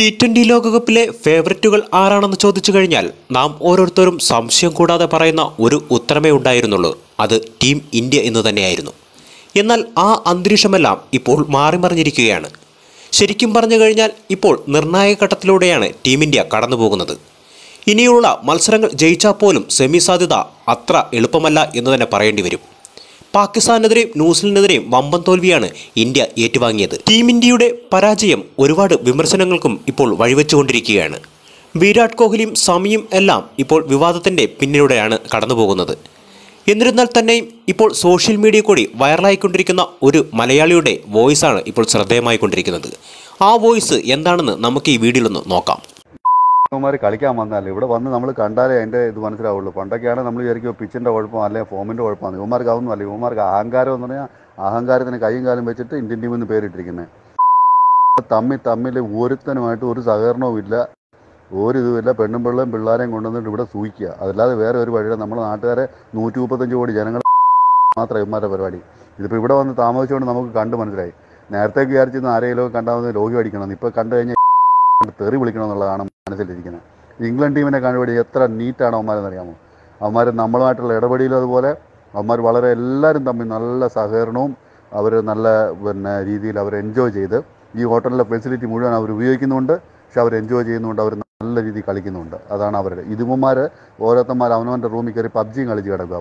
T twenty ലോകകപ്പിലെ ഫേവററ്റുകൾ ആരാണെന്ന് ചോദിച്ചു കഴിഞ്ഞാൽ നാം ഓരോരുത്തരും സംശയം കൂടാതെ പറയുന്ന ഒരു ഉത്തരമേ ഉണ്ടായിരുന്നുള്ളൂ അത് ടീം ഇന്ത്യ എന്ന് തന്നെയായിരുന്നു എന്നാൽ ആ അന്തരീക്ഷമെല്ലാം ഇപ്പോൾ മാറിമറിഞ്ഞിരിക്കുകയാണ് ശരിക്കും പറഞ്ഞു കഴിഞ്ഞാൽ ഇപ്പോൾ നിർണായക ഘട്ടത്തിലൂടെയാണ് ടീം ഇന്ത്യ കടന്നു പോകുന്നത് ഇനിയുള്ള മത്സരങ്ങൾ ജയിച്ചാൽ പോലും സെമി സാധ്യത അത്ര എളുപ്പമല്ല എന്ന് തന്നെ പറയേണ്ടി വരും പാകിസ്ഥാനെതിരെയും ന്യൂസിലൻഡിനെതിരെയും വമ്പൻ തോൽവിയാണ് ഇന്ത്യ ഏറ്റുവാങ്ങിയത് ടീം ഇന്ത്യയുടെ പരാജയം ഒരുപാട് വിമർശനങ്ങൾക്കും ഇപ്പോൾ വഴിവെച്ചുകൊണ്ടിരിക്കുകയാണ് വിരാട് കോഹ്ലിയും സമിയും എല്ലാം ഇപ്പോൾ വിവാദത്തിൻ്റെ പിന്നിലൂടെയാണ് കടന്നുപോകുന്നത് എന്നിരുന്നാൽ തന്നെയും ഇപ്പോൾ സോഷ്യൽ മീഡിയ കൂടി വൈറലായിക്കൊണ്ടിരിക്കുന്ന ഒരു മലയാളിയുടെ വോയിസാണ് ഇപ്പോൾ ശ്രദ്ധേയമായിക്കൊണ്ടിരിക്കുന്നത് ആ വോയിസ് എന്താണെന്ന് നമുക്ക് ഈ വീഡിയോയിലൊന്ന് നോക്കാം ഇവന്മാർ കളിക്കാൻ വന്നതല്ല ഇവിടെ വന്ന് നമ്മൾ കണ്ടാലേ അതിൻ്റെ ഇത് മനസ്സിലാവുള്ളൂ പണ്ടൊക്കെയാണ് നമ്മൾ വിചാരിക്കും പിച്ചിൻ്റെ കുഴപ്പം അല്ലെങ്കിൽ ഫോമിൻ്റെ കുഴപ്പമാണ് ഇവന്മാർക്ക് അതൊന്നും അല്ല ഇവന്മാർക്ക് അഹങ്കാരം എന്ന് പറഞ്ഞാൽ അഹങ്കാരത്തിന് കൈയും കാലും വെച്ചിട്ട് ഇന്ത്യൻ ടീമിൽ നിന്ന് പേരിട്ടിരിക്കുന്നത് തമ്മിൽ തമ്മിൽ ഒരുത്തനുമായിട്ട് ഒരു സഹകരണവും ഇല്ല ഒരു ഇതുമില്ല പെണ്ണും പിള്ളേയും പിള്ളേരെയും കൊണ്ടുവന്നിട്ട് ഇവിടെ സൂയിക്കുക അതല്ലാതെ വേറെ ഒരു വഴിയില്ല നമ്മുടെ നാട്ടുകാരെ നൂറ്റി മുപ്പത്തഞ്ച് കോടി ജനങ്ങൾ മാത്രം ഇവന്മാരുടെ പരിപാടി ഇതിപ്പോൾ ഇവിടെ വന്ന് താമസിച്ചുകൊണ്ട് നമുക്ക് കണ്ട് മനസ്സിലായി നേരത്തെ വിചാരിച്ചിരുന്ന ആരെങ്കിലും കണ്ടാൽ മതി ലോഹി അടിക്കണം ഇപ്പോൾ കണ്ടു കഴിഞ്ഞാൽ തെറി വിളിക്കണം എന്നുള്ളതാണ് മനസ്സിലിരിക്കുന്നത് ഇംഗ്ലണ്ട് ടീമിനെ കണ്ടുപിടി എത്ര നീറ്റാണ് അവന്മാരെന്ന് അറിയാമോ അവന്മാർ നമ്മളുമായിട്ടുള്ള ഇടപെടലും അതുപോലെ അവന്മാർ വളരെ എല്ലാവരും തമ്മിൽ നല്ല സഹകരണവും അവർ നല്ല പിന്നെ രീതിയിൽ അവർ എൻജോയ് ചെയ്ത് ഈ ഹോട്ടലിലെ ഫെസിലിറ്റി മുഴുവൻ അവർ ഉപയോഗിക്കുന്നുണ്ട് പക്ഷെ അവർ എൻജോയ് ചെയ്യുന്നുണ്ട് അവർ നല്ല രീതിയിൽ കളിക്കുന്നുണ്ട് അതാണ് അവരുടെ ഇതുമ്മമാർ ഓരോരുത്തന്മാർ അവനവൻ്റെ റൂമിൽ കയറി പബ്ജിയും കളിച്ച് കിടക്കുക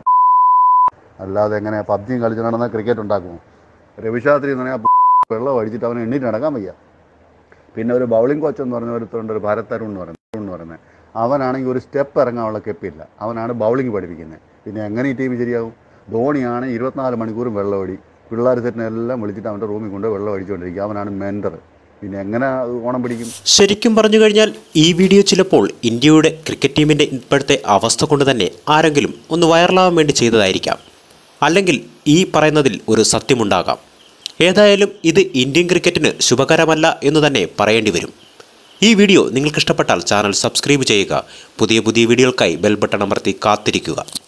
അല്ലാതെ എങ്ങനെ പബ്ജിയും കളിച്ച് നടന്നാൽ ക്രിക്കറ്റ് ഉണ്ടാക്കുമോ രവിശാസ്ത്രി എന്ന് പറഞ്ഞാൽ വെള്ളം അടിച്ചിട്ട് അവനെ എണ്ണീറ്റ് നടക്കാൻ വയ്യ പിന്നെ ഒരു ബൗളിംഗ് കോച്ച് എന്ന് പറഞ്ഞ ഒരുത്തുണ്ട് ഒരു ഭരത് തരുൺ എന്ന് പറയുന്നത് എന്ന് പറയുന്നത് അവനാണെങ്കിൽ ഒരു സ്റ്റെപ്പ് ഇറങ്ങാനുള്ള കെപ്പില്ല അവനാണ് ബൗളിംഗ് പഠിപ്പിക്കുന്നത് പിന്നെ എങ്ങനെ ഈ ടീം ശരിയാവും ധോണിയാണ് ഇരുപത്തിനാല് മണിക്കൂറും വെള്ളമടി പിള്ളേർ സെറ്റിനെ എല്ലാം വിളിച്ചിട്ട് അവൻ്റെ റൂമിൽ കൊണ്ട് വെള്ളം അടിച്ചുകൊണ്ടിരിക്കുക അവനാണ് മെൻറ്റർ പിന്നെ എങ്ങനെ ഓണം പിടിക്കും ശരിക്കും പറഞ്ഞു കഴിഞ്ഞാൽ ഈ വീഡിയോ ചിലപ്പോൾ ഇന്ത്യയുടെ ക്രിക്കറ്റ് ടീമിൻ്റെ ഇപ്പോഴത്തെ അവസ്ഥ കൊണ്ട് തന്നെ ആരെങ്കിലും ഒന്ന് വൈറലാവാൻ വേണ്ടി ചെയ്തതായിരിക്കാം അല്ലെങ്കിൽ ഈ പറയുന്നതിൽ ഒരു സത്യമുണ്ടാകാം ഏതായാലും ഇത് ഇന്ത്യൻ ക്രിക്കറ്റിന് ശുഭകരമല്ല എന്ന് തന്നെ പറയേണ്ടി വരും ഈ വീഡിയോ നിങ്ങൾക്ക് ഇഷ്ടപ്പെട്ടാൽ ചാനൽ സബ്സ്ക്രൈബ് ചെയ്യുക പുതിയ പുതിയ വീഡിയോകൾക്കായി ബെൽ ബട്ടൺ അമർത്തി കാത്തിരിക്കുക